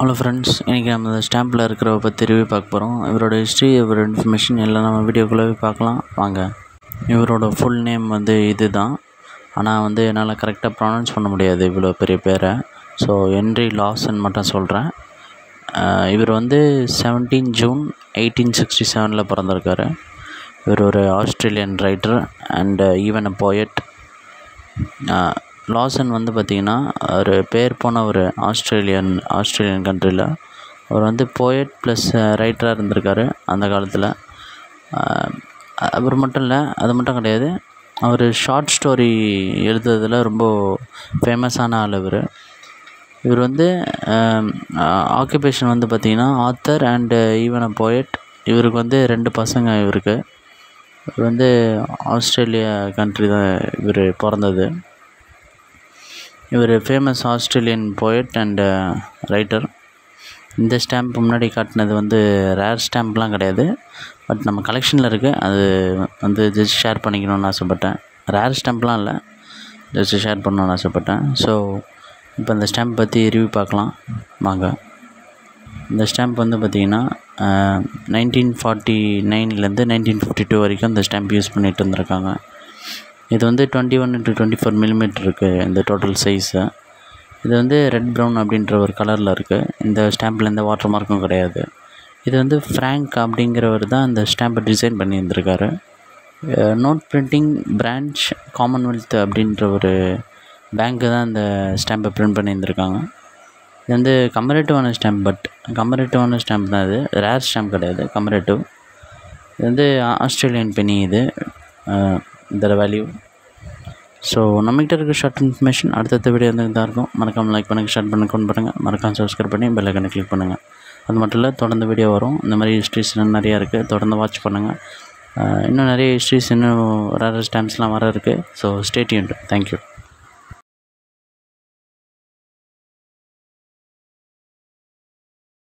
hello friends இன்றைக்கி நம்ம இந்த ஸ்டாம்பில் இருக்கிறவ பற்றி ரிவ்யூ பார்க்க போகிறோம் இவரோட ஹிஸ்ட்ரி இவரோட இன்ஃபர்மேஷன் எல்லாம் நம்ம வீடியோக்குள்ளே பார்க்கலாம் வாங்க இவரோட ஃபுல் நேம் வந்து இது தான் ஆனால் வந்து என்னால் கரெக்டாக ப்ரொனவுன்ஸ் பண்ண முடியாது இவ்வளோ பெரிய பேரை ஸோ ஹென்ரி லாசன் மட்டும் சொல்கிறேன் இவர் வந்து செவன்டீன் ஜூன் எயிட்டீன் சிக்ஸ்டி செவனில் பிறந்திருக்காரு இவர் ஒரு Australian writer and even uh poet Lawson வந்து பார்த்திங்கன்னா ஒரு பேர் போன ஒரு ஆஸ்திரேலியன் ஆஸ்திரேலியன் கண்ட்ரியில் அவர் வந்து போயட் ப்ளஸ் ரைட்டராக இருந்திருக்காரு அந்த காலத்தில் அவர் மட்டும் இல்லை அது மட்டும் கிடையாது அவர் ஷார்ட் ஸ்டோரி எழுதுறதுல ரொம்ப ஃபேமஸான ஆள் இவர் இவர் வந்து ஆக்குபேஷன் வந்து பார்த்திங்கன்னா author and even uh poet இவருக்கு வந்து ரெண்டு பசங்க இவருக்கு இவர் வந்து ஆஸ்திரேலியா கண்ட்ரி தான் இவர் பிறந்தது இவர் famous Australian poet and writer இந்த ஸ்டாம்ப் முன்னாடி காட்டினது வந்து ரேர் ஸ்டாம்ப்லாம் கிடையாது பட் நம்ம கலெக்ஷனில் இருக்குது அது வந்து ஜஸ்ட் ஷேர் பண்ணிக்கணும்னு ஆசைப்பட்டேன் ரேர் ஸ்டாம்ப்லாம் இல்லை ஜஸ்ட் ஷேர் பண்ணணும்னு ஆசைப்பட்டேன் ஸோ இப்போ இந்த ஸ்டாம்ப் பற்றி ரிவ்யூ பார்க்கலாம் வாங்க இந்த ஸ்டாம்ப் வந்து பார்த்திங்கன்னா நைன்டீன் ஃபார்ட்டி நைன்லேருந்து நைன்டீன் ஃபிஃப்டி டூ வரைக்கும் இந்த ஸ்டாம்ப் யூஸ் பண்ணிகிட்டு இருந்திருக்காங்க இது வந்து twenty one into twenty four millimetre இருக்குது இந்த டோட்டல் சைஸு இது வந்து ரெட் ப்ரௌன் அப்படின்ற ஒரு கலரில் இருக்குது இந்த ஸ்டாம்பில் எந்த வாட்டர் மார்க்கும் கிடையாது இது வந்து ஃப்ராங்க் அப்படிங்கிறவர் தான் இந்த ஸ்டாம்பை டிசைன் பண்ணியிருந்திருக்காரு நோட் பிரிண்டிங் பிரான்ச் காமன்வெல்த் அப்படின்ற ஒரு பேங்க்கு தான் இந்த ஸ்டாம்பை பிரிண்ட் பண்ணியிருந்திருக்காங்க இது வந்து கம்பரேட்டிவான ஸ்டாம்ப் பட் கம்பரேட்டிவான ஸ்டாம்ப் தான் இது ரேர் ஸ்டாம்ப் கிடையாது கம்பரேட்டிவ் இது வந்து ஆஸ்திரேலியன் பெனி இது இதோட வேல்யூ ஸோ நம்மகிட்ட இருக்க ஷார்ட் இன்ஃபர்மேஷன் அடுத்தடுத்த வீடியோ வந்து தான் இருக்கும் மறக்காமல் லைக் பண்ணுங்கள் ஷேர் பண்ணி கொண்டு பண்ணுங்கள் மறக்காமல் சப்ஸ்கிரைப் பண்ணி பெல் ஐக்கனை கிளிக் பண்ணுங்கள் அது மட்டும் இல்லை தொடர்ந்து வீடியோ வரும் இந்த மாதிரி ஹிஸ்ட்ரிஸ் இன்னும் நிறையா இருக்குது தொடர்ந்து வாட்ச் பண்ணுங்கள் இன்னும் நிறைய ஹிஸ்ட்ரிஸ் இன்னும் ரேர் ஸ்டாம்ப்ஸ்லாம் வர இருக்குது ஸோ ஸ்டேட்யூன் தேங்க்யூ